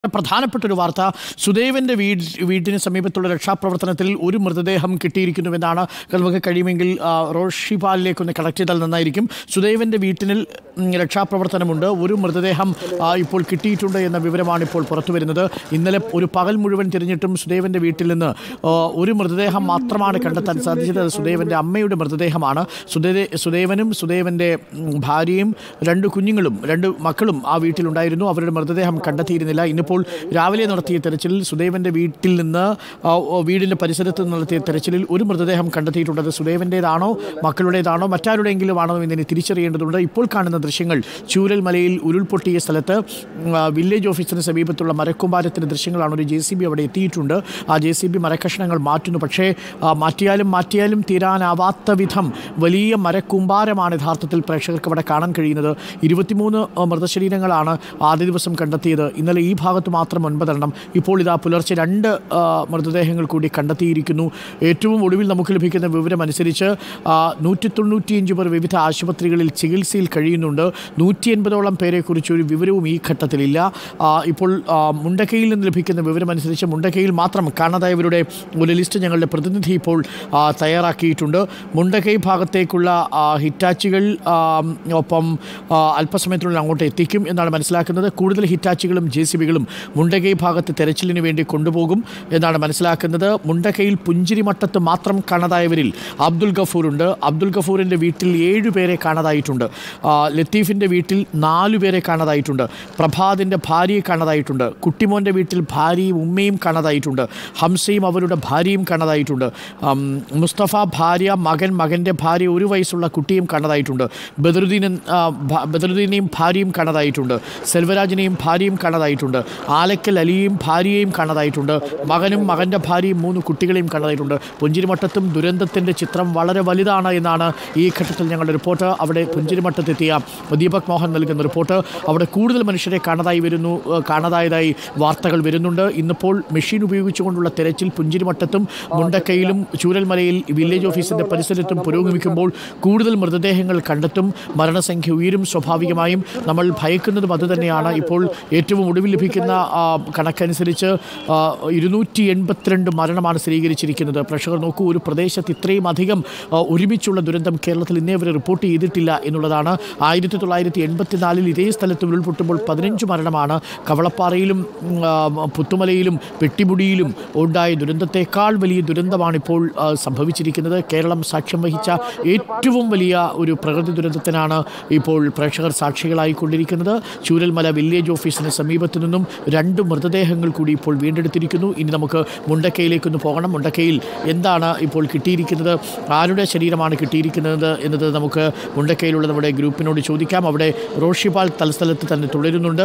പ്രധാനപ്പെട്ട ഒരു വാർത്ത സുദേവന്റെ വീട് വീടിന് സമീപത്തുള്ള രക്ഷാപ്രവർത്തനത്തിൽ ഒരു മൃതദേഹം കിട്ടിയിരിക്കുന്നുവെന്നാണ് നമുക്ക് കഴിയുമെങ്കിൽ ആ, റോഷിപാലിലേക്ക് ഒന്ന് കണക്ട് ചെയ്താൽ നന്നായിരിക്കും സുദേവന്റെ വീട്ടിൽ ഉം, രക്ഷാപ്രവർത്തനമുണ്ട് ഒരു മൃതദേഹം ആ, ഇപ്പോൾ കിട്ടിയിട്ടുണ്ട് എന്ന വിവരമാണ് ഇപ്പോൾ പുറത്തു വരുന്നത് ഇന്നലെ ഒരു പകൽ മുഴുവൻ തിരിഞ്ഞിട്ടും സുദേവന്റെ വീട്ടിൽ നിന്ന് ആ, ഒരു മൃതദേഹം മാത്രമാണ് കണ്ടെത്താൻ സാധിച്ചത് അത് സുദേവന്റെ അമ്മയുടെ മൃതദേഹമാണ് സുദേ സുദേവനും സുദേവന്റെ ഉം, ഭാര്യയും രണ്ട് കുഞ്ഞുങ്ങളും രണ്ട് മക്കളും ആ വീട്ടിലുണ്ടായിരുന്നു അവരുടെ മൃതദേഹം കണ്ടെത്തിയിരുന്നില്ല ഇന്നിപ്പോൾ രാവിലെ നടത്തിയ തെരച്ചിലിൽ സുദേവന്റെ വീട്ടിൽ നിന്ന് ആ, ഓ, വീടിന്റെ പരിസരത്ത് നിന്ന് നടത്തിയ തെരച്ചിലിൽ ഒരു മൃതദേഹം കണ്ടെത്തിയിട്ടുണ്ട് അത് സുദേവന്റേതാണോ മക്കളുടേതാണോ മറ്റാരുടെയെങ്കിലും ആണോ എന്നതിനെ തിരിച്ചറിയേണ്ടതുണ്ട് ഇപ്പോൾ കാണുന്ന ദൃശ്യങ്ങൾ ചൂരൽമലയിൽ ഉരുൾപൊട്ടിയ സ്ഥലത്ത് ഉം, ആ, വില്ലേജ് ഓഫീസിന് സമീപത്തുള്ള മരക്കുമ്പാരത്തിന്റെ ദൃശ്യങ്ങളാണ് ഒരു ജെ സി ബി അവിടെ എത്തിയിട്ടുണ്ട് ആ ജെ സി ബി മരക്കഷ്ണങ്ങൾ മാറ്റുന്നു പക്ഷേ ആ, മാറ്റിയാലും മാറ്റിയാലും തീരാനാവാത്ത വിധം വലിയ മരക്കൂമ്പാരമാണ് യഥാർത്ഥത്തിൽ പ്രേക്ഷകർക്ക് അവിടെ കാണാൻ കഴിയുന്നത് ഇരുപത്തിമൂന്ന് ആ, മൃതശരീരങ്ങളാണ് ആദ്യ ദിവസം കണ്ടെത്തിയത് ഇന്നലെ ഈ ഭാഗത്ത് മാത്രം ഒൻപതെണ്ണം ഇപ്പോൾ ഇതാ പുലർച്ചെ രണ്ട് ആ, മൃതദേഹങ്ങൾ കൂടി കണ്ടെത്തിയിരിക്കുന്നു ഏറ്റവും ഒടുവിൽ നമുക്ക് ലഭിക്കുന്ന വിവരം അനുസരിച്ച് നൂറ്റി തൊണ്ണൂറ്റിയഞ്ച് പേർ വിവിധ ആശുപത്രികളിൽ ചികിത്സയിൽ കഴിയുന്നുണ്ട് നൂറ്റി എൺപതോളം പേരെക്കുറിച്ച് ഒരു വിവരവും ഈ ഘട്ടത്തിലില്ല ആ, ഇപ്പോൾ ആ, മുണ്ടക്കയിൽ നിന്ന് ലഭിക്കുന്ന വിവരമനുസരിച്ച് മുണ്ടക്കയിൽ മാത്രം കാണാതായവരുടെ ഒരു ലിസ്റ്റ് ഞങ്ങളുടെ പ്രതിനിധി ഇപ്പോൾ ആ, തയ്യാറാക്കിയിട്ടുണ്ട് മുണ്ടക്കൈ ഭാഗത്തേക്കുള്ള ആ, ഹിറ്റാച്ചികൾ ആ, ഒപ്പം ആ, അല്പസമയത്തിനുള്ളിൽ അങ്ങോട്ട് എത്തിക്കും എന്നാണ് മനസ്സിലാക്കുന്നത് കൂടുതൽ ഹിറ്റാച്ചികളും ജെ സി ബികളും മുണ്ടക്കൈ ഭാഗത്ത് തെരച്ചിലിന് വേണ്ടി കൊണ്ടുപോകും എന്നാണ് മനസ്സിലാക്കുന്നത് മുണ്ടക്കൈയിൽ പുഞ്ചിരിമട്ടത്ത് മാത്രം കാണാതായവരിൽ അബ്ദുൽ ഗഫൂറുണ്ട് അബ്ദുൽ ഗഫൂറിൻ്റെ വീട്ടിൽ ഏഴ് പേരെ കാണാതായിട്ടുണ്ട് ആ, ലത്തീഫിൻ്റെ വീട്ടിൽ നാലു പേരെ കാണാതായിട്ടുണ്ട് പ്രഭാതിൻ്റെ ഭാര്യയെ കാണാതായിട്ടുണ്ട് കുട്ടിമോൻ്റെ വീട്ടിൽ ഭാര്യയും ഉമ്മയും കാണാതായിട്ടുണ്ട് ഹംസയും അവരുടെ ഭാര്യയും കാണാതായിട്ടുണ്ട് ഉം, മുസ്തഫ ഭാര്യ മകൻ മകൻ്റെ ഭാര്യ ഒരു വയസ്സുള്ള കുട്ടിയും കാണാതായിട്ടുണ്ട് ബദറുദ്ദീൻ ആ, ഭ- ബദറുദ്ദീനെയും ഭാര്യയും കാണാതായിട്ടുണ്ട് സെൽവരാജിനെയും ഭാര്യയും കാണാതായിട്ടുണ്ട് ആലക്കൽ അലിയെയും ഭാര്യയെയും കാണാതായിട്ടുണ്ട് മകനും മകൻ്റെ ഭാര്യയും മൂന്ന് കുട്ടികളെയും കാണാതായിട്ടുണ്ട് പുഞ്ചിരിമട്ടത്തും ദുരന്തത്തിൻ്റെ ചിത്രം വളരെ വലുതാണ് എന്നാണ് ഈ ഘട്ടത്തിൽ ഞങ്ങളുടെ റിപ്പോർട്ട് അവിടെ പുഞ്ചിരിമട്ടത്തെത്തിയ ദീപക് മോഹൻ നൽകുന്ന റിപ്പോർട്ട് അവിടെ കൂടുതൽ മനുഷ്യരെ കാണാതായി വരുന്നു ഏഹ് കാണാതായതായി വാർത്തകൾ വരുന്നുണ്ട് ഇന്നിപ്പോൾ മെഷീൻ ഉപയോഗിച്ചുകൊണ്ടുള്ള തെരച്ചിൽ പുഞ്ചിരിമട്ടത്തും മുണ്ടക്കയിലും ചൂരൽമലയിൽ വില്ലേജ് ഓഫീസിൻ്റെ പരിസരത്തും പുരോഗമിക്കുമ്പോൾ കൂടുതൽ മൃതദേഹങ്ങൾ കണ്ടെത്തും മരണസംഖ്യ ഉയരും സ്വാഭാവികമായും നമ്മൾ ഭയക്കുന്നതും അതുതന്നെയാണ് ഇപ്പോൾ ഏറ്റവും ഒടുവിൽ ലഭിക്കുന്ന ആ, കണക്കനുസരിച്ച് ആ, ഇരുന്നൂറ്റി എൺപത്തിരണ്ട് മരണമാണ് സ്ഥിരീകരിച്ചിരിക്കുന്നത് പ്രേക്ഷകർ നോക്കൂ ഒരു പ്രദേശത്ത് ഇത്രയും അധികം ആ, ഒരുമിച്ചുള്ള ദുരന്തം കേരളത്തിൽ ഇന്നേ വരെ റിപ്പോർട്ട് ചെയ്തിട്ടില്ല എന്നുള്ളതാണ് ആയിരത്തി തൊള്ളായിരത്തി എൺപത്തിനാലിൽ ഇതേ സ്ഥലത്ത് ഉരുൾപൊട്ടുമ്പോൾ പതിനഞ്ച് മരണമാണ് കവളപ്പാറയിലും ഉം, ആ, പുത്തുമലയിലും പെട്ടിമുടിയിലും ഉണ്ടായ ദുരന്തത്തെക്കാൾ വലിയ ദുരന്തമാണ് ഇപ്പോൾ ആ, സംഭവിച്ചിരിക്കുന്നത് കേരളം സാക്ഷ്യം വഹിച്ച ഏറ്റവും വലിയ ഒരു പ്രകൃതി ദുരന്തത്തിനാണ് ഇപ്പോൾ പ്രേക്ഷകർ സാക്ഷികളായിക്കൊണ്ടിരിക്കുന്നത് ചൂരൽമല വില്ലേജ് ഓഫീസിന് സമീപത്തു നിന്നും രണ്ട് മൃതദേഹങ്ങൾ കൂടി ഇപ്പോൾ വീണ്ടെടുത്തിരിക്കുന്നു ഇനി നമുക്ക് മുണ്ടക്കയിലേക്കൊന്ന് പോകണം മുണ്ടക്കയിൽ എന്താണ് ഇപ്പോൾ കിട്ടിയിരിക്കുന്നത് ആരുടെ ശരീരമാണ് കിട്ടിയിരിക്കുന്നത് എന്നത് നമുക്ക് മുണ്ടക്കയിലുള്ള നമ്മുടെ ഗ്രൂപ്പിനോട് ചോദിക്കാം അവിടെ റോഷിപാൽ തലസ്ഥലത്ത് തന്നെ തുടരുന്നുണ്ട്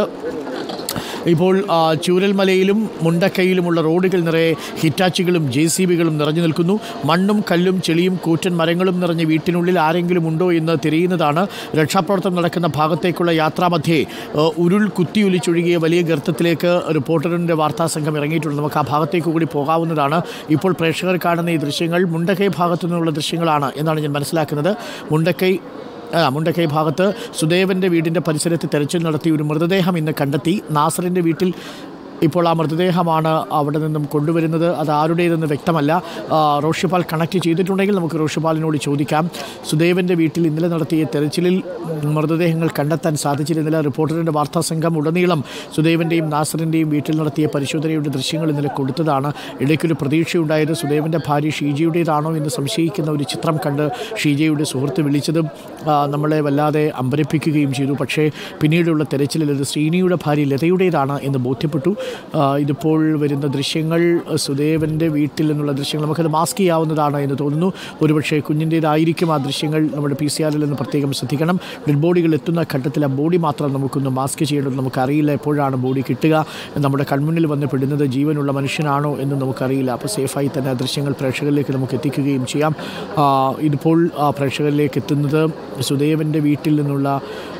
ഇപ്പോൾ ആ, ചൂരൽമലയിലും മുണ്ടക്കയിലുമുള്ള റോഡുകൾ നിറയെ ഹിറ്റാച്ചികളും ജെ സി ബികളും നിറഞ്ഞു നിൽക്കുന്നു മണ്ണും കല്ലും ചെളിയും കൂറ്റൻ മരങ്ങളും നിറഞ്ഞ വീട്ടിനുള്ളിൽ ആരെങ്കിലും ഉണ്ടോ എന്ന് തിരയുന്നതാണ് രക്ഷാപ്രവർത്തനം നടക്കുന്ന ഭാഗത്തേക്കുള്ള യാത്രാമധ്യേ ആ, ഉരുൾ കുത്തിയൊലിച്ചൊഴുകിയ വലിയ ഗർത്തത്തിലേക്ക് റിപ്പോർട്ടറിൻ്റെ വാർത്താ സംഘം ഇറങ്ങിയിട്ടുണ്ട് നമുക്ക് ആ ഭാഗത്തേക്ക് കൂടി പോകാവുന്നതാണ് ഇപ്പോൾ പ്രേക്ഷകർ കാണുന്ന ഈ ദൃശ്യങ്ങൾ മുണ്ടക്കൈ ഭാഗത്തു നിന്നുള്ള ദൃശ്യങ്ങളാണ് എന്നാണ് ഞാൻ മനസ്സിലാക്കുന്നത് മുണ്ടക്കൈ ആ, മുണ്ടക്കൈ ഭാഗത്ത് സുദേവൻ്റെ വീടിൻ്റെ പരിസരത്ത് തെരച്ചിൽ നടത്തി ഒരു മൃതദേഹം ഇന്ന് കണ്ടെത്തി നാസറിൻ്റെ വീട്ടിൽ ഇപ്പോൾ ആ മൃതദേഹമാണ് അവിടെ നിന്നും കൊണ്ടുവരുന്നത് അത് ആരുടേതെന്ന് വ്യക്തമല്ല ആ, റോഷിപാൽ കണക്ട് ചെയ്തിട്ടുണ്ടെങ്കിൽ നമുക്ക് റോഷിപാലിനോട് ചോദിക്കാം സുദേവൻ്റെ വീട്ടിൽ ഇന്നലെ നടത്തിയ തെരച്ചിലിൽ മൃതദേഹങ്ങൾ കണ്ടെത്താൻ സാധിച്ചിരുന്നില്ല റിപ്പോർട്ടറിൻ്റെ വാർത്താ സംഘം ഉടനീളം സുദേവൻ്റെയും നാസറിൻ്റെയും വീട്ടിൽ നടത്തിയ പരിശോധനയുടെ ദൃശ്യങ്ങൾ ഇന്നലെ കൊടുത്തതാണ് ഇടയ്ക്കൊരു പ്രതീക്ഷയുണ്ടായത് സുദേവൻ്റെ ഭാര്യ ഷീജയുടേതാണോ എന്ന് സംശയിക്കുന്ന ഒരു ചിത്രം കണ്ട് ഷീജയുടെ സുഹൃത്ത് വിളിച്ചതും ആ, നമ്മളെ വല്ലാതെ അമ്പരപ്പിക്കുകയും ചെയ്തു പക്ഷേ പിന്നീടുള്ള തെരച്ചിലിൽ ഇത് ശ്രീനിയുടെ ഭാര്യ ലതയുടേതാണ് എന്ന് ബോധ്യപ്പെട്ടു ആ, ഇതിപ്പോൾ വരുന്ന ദൃശ്യങ്ങൾ സുദേവൻ്റെ വീട്ടിൽ നിന്നുള്ള ദൃശ്യങ്ങൾ നമുക്കത് മാസ്ക് ചെയ്യാവുന്നതാണ് എന്ന് തോന്നുന്നു ഒരുപക്ഷേ കുഞ്ഞിൻ്റേതായിരിക്കും ആ ദൃശ്യങ്ങൾ നമ്മുടെ പി സി ആറിൽ നിന്ന് പ്രത്യേകം ശ്രദ്ധിക്കണം ഡെഡ് ബോഡികൾ എത്തുന്ന ഘട്ടത്തിൽ ആ ബോഡി മാത്രം നമുക്കൊന്ന് മാസ്ക് ചെയ്യേണ്ടത് നമുക്കറിയില്ല എപ്പോഴാണ് ബോഡി കിട്ടുക നമ്മുടെ കൺമുന്നിൽ വന്ന് പെടുന്നത് ജീവനുള്ള മനുഷ്യനാണോ എന്ന് നമുക്കറിയില്ല അപ്പോൾ സേഫായി തന്നെ ആ ദൃശ്യങ്ങൾ പ്രേക്ഷകരിലേക്ക് നമുക്ക് എത്തിക്കുകയും ചെയ്യാം ആ, ഇതിപ്പോൾ ആ, പ്രേക്ഷകരിലേക്ക് എത്തുന്നത് സുദേവൻ്റെ വീട്ടിൽ നിന്നുള്ള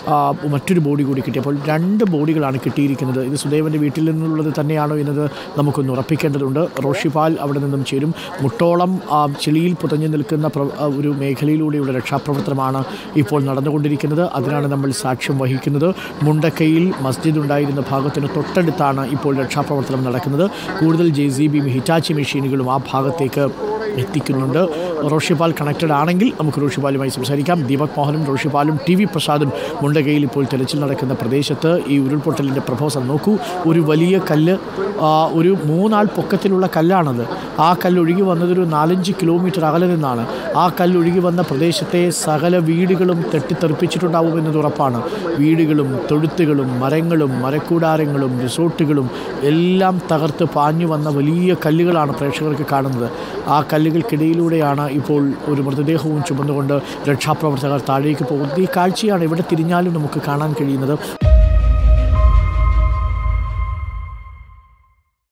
ആ, മറ്റൊരു ബോഡി കൂടി കിട്ടി അപ്പോൾ രണ്ട് ബോഡികളാണ് കിട്ടിയിരിക്കുന്നത് ഇത് സുദേവൻ്റെ വീട്ടിൽ നിന്നുള്ളത് തന്നെയാണോ എന്നത് നമുക്കൊന്ന് ഉറപ്പിക്കേണ്ടതുണ്ട് റോഷിപാൽ അവിടെ നിന്നും ചേരും മുട്ടോളം ആ, ചെളിയിൽ പുതഞ്ഞു നിൽക്കുന്ന പ്ര- ആ, ഒരു മേഖലയിലൂടെയുള്ള രക്ഷാപ്രവർത്തനമാണ് ഇപ്പോൾ നടന്നുകൊണ്ടിരിക്കുന്നത് അതിനാണ് നമ്മൾ സാക്ഷ്യം വഹിക്കുന്നത് മുണ്ടക്കയിൽ മസ്ജിദ് ഉണ്ടായിരുന്ന ഭാഗത്തിന് തൊട്ടടുത്താണ് ഇപ്പോൾ രക്ഷാപ്രവർത്തനം നടക്കുന്നത് കൂടുതൽ ജെ സി ബിയും ഹിറ്റാച്ചി മെഷീനുകളും ആ ഭാഗത്തേക്ക് എത്തിക്കുന്നുണ്ട് റോഷിപാൽ കണക്റ്റഡ് ആണെങ്കിൽ നമുക്ക് റോഷിപാലുമായി സംസാരിക്കാം ദീപക് മോഹനും റോഷിപാലും ടി വി പ്രസാദും മുണ്ടകയിൽ ഇപ്പോൾ തെരച്ചിൽ നടക്കുന്ന പ്രദേശത്ത് ഈ ഉരുൾപൊട്ടലിൻ്റെ പ്രപ്പോസൽ നോക്കൂ ഒരു വലിയ കല്ല് ആ, ഒരു മൂന്നാൾ പൊക്കത്തിലുള്ള കല്ലാണത് ആ കല്ല് ഒഴുകി വന്നതൊരു നാലഞ്ച് കിലോമീറ്റർ അകലെ നിന്നാണ് ആ കല്ല് ഒഴുകി വന്ന പ്രദേശത്തെ സകല വീടുകളും തെറ്റിത്തെറിപ്പിച്ചിട്ടുണ്ടാവുമെന്നത് ഉറപ്പാണ് വീടുകളും തൊഴുത്തുകളും മരങ്ങളും മരക്കൂടാരങ്ങളും റിസോർട്ടുകളും എല്ലാം തകർത്ത് പാഞ്ഞു വന്ന വലിയ കല്ലുകളാണ് പ്രേക്ഷകർക്ക് കാണുന്നത് ആ കല്ലുകൾക്കിടയിലൂടെയാണ് ഇപ്പോൾ ഒരു മൃതദേഹവും ചുമന്നുകൊണ്ട് രക്ഷാപ്രവർത്തകർ താഴേക്ക് പോകുന്നത് ഈ കാഴ്ചയാണ് ഇവിടെ തിരിഞ്ഞാലും നമുക്ക് കാണാൻ കഴിയുന്നത്